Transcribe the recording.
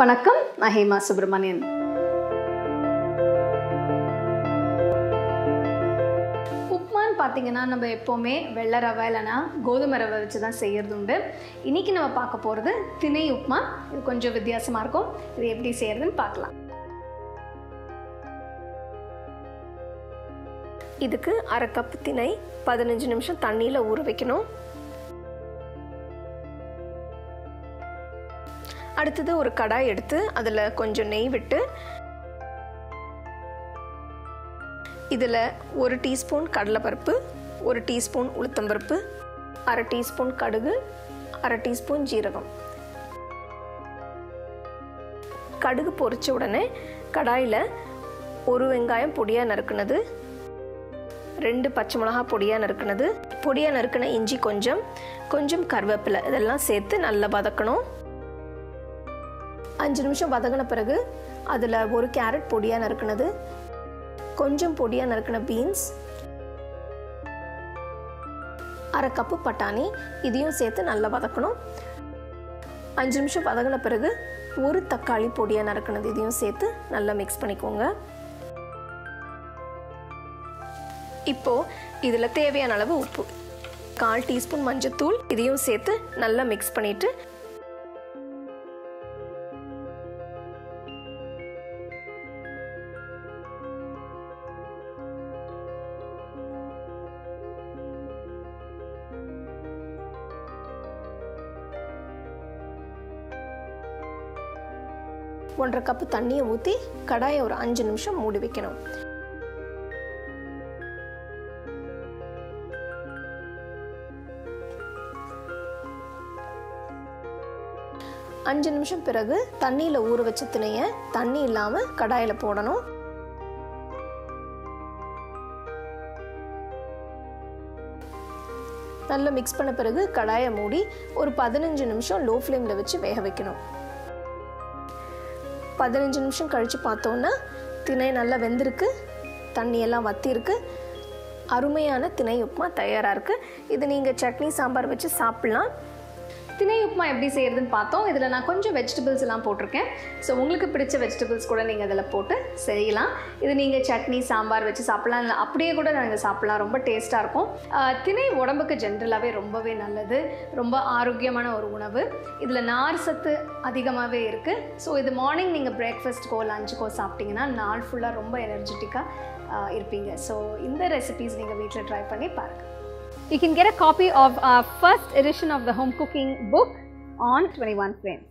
வணக்கம் நான் ஹேமா சுப்பிரமணியன் உப்மான்னு பார்த்தீங்கன்னா நம்ம எப்போவுமே வெள்ளை ரவை இல்லைன்னா கோதுமை ரவை வச்சு தான் செய்கிறது உண்டு இன்றைக்கி நம்ம பார்க்க போகிறது திணை உப்மா இது கொஞ்சம் வித்தியாசமாக இருக்கும் இது எப்படி செய்கிறதுன்னு பார்க்கலாம் இதுக்கு அரை கப் திணை பதினஞ்சு நிமிஷம் தண்ணியில் ஊற வைக்கணும் அடுத்தது ஒரு கடாய் எடுத்து அதில் கொஞ்சம் நெய் விட்டு இதில் ஒரு டீஸ்பூன் கடலைப்பருப்பு ஒரு டீஸ்பூன் உளுத்தம்பருப்பு அரை டீஸ்பூன் கடுகு அரை டீஸ்பூன் ஜீரகம் கடுகு பொரிச்ச உடனே கடாயில் ஒரு வெங்காயம் பொடியாக நறுக்குனது ரெண்டு பச்சை மிளகா பொடியாக நறுக்குனது பொடியாக நறுக்கின இஞ்சி கொஞ்சம் கொஞ்சம் கருவேப்பிலை இதெல்லாம் சேர்த்து நல்லா வதக்கணும் அஞ்சு நிமிஷம் வதங்கின பிறகு அதில் ஒரு கேரட் பொடியாக நறுக்குனது கொஞ்சம் பொடியாக நறுக்கின பீன்ஸ் அரை கப்பு பட்டாணி இதையும் சேர்த்து நல்லா வதக்கணும் அஞ்சு நிமிஷம் வதங்கின பிறகு ஒரு தக்காளி பொடியாக நறுக்கினது இதையும் சேர்த்து நல்லா மிக்ஸ் பண்ணிக்கோங்க இப்போது இதில் தேவையான அளவு உப்பு கால் டீஸ்பூன் மஞ்சத்தூள் இதையும் சேர்த்து நல்லா மிக்ஸ் பண்ணிவிட்டு ஒன்றரை கப்பு தண்ணியை ஊற்றி கடாயை ஒரு அஞ்சு நிமிஷம் மூடி வைக்கணும் அஞ்சு நிமிஷம் பிறகு தண்ணியில் ஊற வச்ச திணையை தண்ணி இல்லாமல் கடாயில் போடணும் நல்லா மிக்ஸ் பண்ண பிறகு கடாயை மூடி ஒரு பதினஞ்சு நிமிஷம் லோ ஃப்ளேமில் வச்சு வேக வைக்கணும் பதினஞ்சு நிமிஷம் கழித்து பார்த்தோன்னா திணை நல்லா வெந்திருக்கு தண்ணியெல்லாம் வத்திருக்கு அருமையான திணை உப்புமா தயாராக இருக்குது இது நீங்கள் சட்னி சாம்பார் வச்சு சாப்பிட்லாம் திணை உப்புமா எப்படி செய்கிறதுன்னு பார்த்தோம் இதில் நான் கொஞ்சம் வெஜிடபிள்ஸ் எல்லாம் போட்டிருக்கேன் ஸோ உங்களுக்கு பிடிச்ச வெஜிடபிள்ஸ் கூட நீங்கள் அதில் போட்டு செய்யலாம் இது நீங்கள் சட்னி சாம்பார் வச்சு சாப்பிட்லாம் இல்லை அப்படியே கூட நீங்கள் சாப்பிட்லாம் ரொம்ப டேஸ்ட்டாக இருக்கும் ஆஹ் திணை உடம்புக்கு ஜென்ரலாகவே ரொம்பவே நல்லது ரொம்ப ஆரோக்கியமான ஒரு உணவு இதில் நார் சத்து அதிகமாகவே இருக்குது ஸோ இது மார்னிங் நீங்கள் பிரேக்ஃபாஸ்ட்க்கோ லஞ்சுக்கோ சாப்பிட்டீங்கன்னா நாள் ஃபுல்லாக ரொம்ப எனர்ஜெட்டிக்காக இருப்பீங்க ஸோ இந்த ரெசிபீஸ் நீங்கள் வீட்டில் ட்ரை பண்ணி பாருங்கள் You can get a copy of our first edition of the home cooking book on 21 frames.